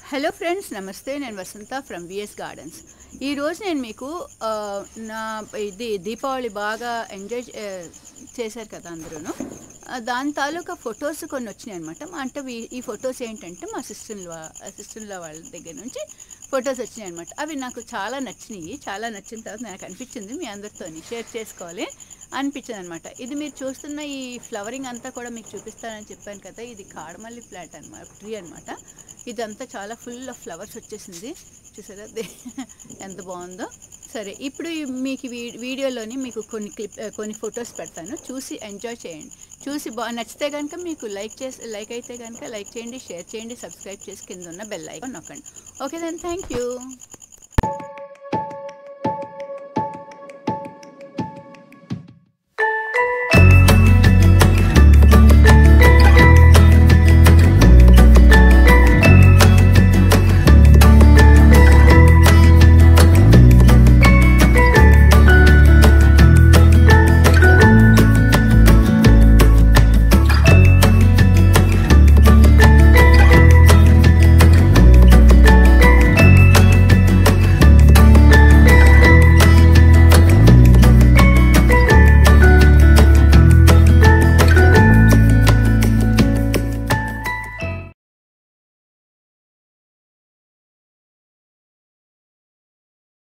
hello friends నమస్తే నేను వసంత from VS gardens ఈరోజు నేను మీకు ఆ, నా ఇది దీపావళి బాగా ఎంజాయ్ చేశారు కదా అందరూ దాని తాలూకా ఫొటోస్ కొన్ని వచ్చినాయి అనమాట అంటే ఈ- ఈ ఫొటోస్ ఏంటంటే మా సిస్టర్ల సిస్టర్ల వాళ్ళ దగ్గర నుంచి ఫొటోస్ వచ్చినాయి అనమాట అవి నాకు చాలా నచ్చినాయి చాలా నచ్చిన తర్వాత నాకు అనిపించింది మీ అందరితో షేర్ చేసుకోవాలి అనిపించింది అనమాట ఇది మీరు చూస్తున్న ఈ ఫ్లవరింగ్ అంతా కూడా మీకు చూపిస్తానని చెప్పాను కదా ఇది కాడమల్లి ప్లాంట్ అనమాట ట్రీ అనమాట ఇదంతా చాలా ఫుల్ ఆఫ్ ఫ్లవర్స్ వచ్చేసింది చూసారా దే- ఎంత బాగుందో సరే ఇప్పుడు ఈ- మీకు ఈ వీ- వీడియోలోని మీకు కొన్ని క్లిప్ కొన్ని ఫొటోస్ పెడతాను చూసి ఎంజాయ్ చేయండి చూసి బా నచ్చితే కనుక మీకు లైక్ చేసి లైక్ అయితే కనుక లైక్ చేయండి షేర్ చేయండి సబ్స్క్రైబ్ చేసి కింద ఉన్న బెల్ ఐకాన్ నొక్కండి ఓకే దెన్ థ్యాంక్ యూ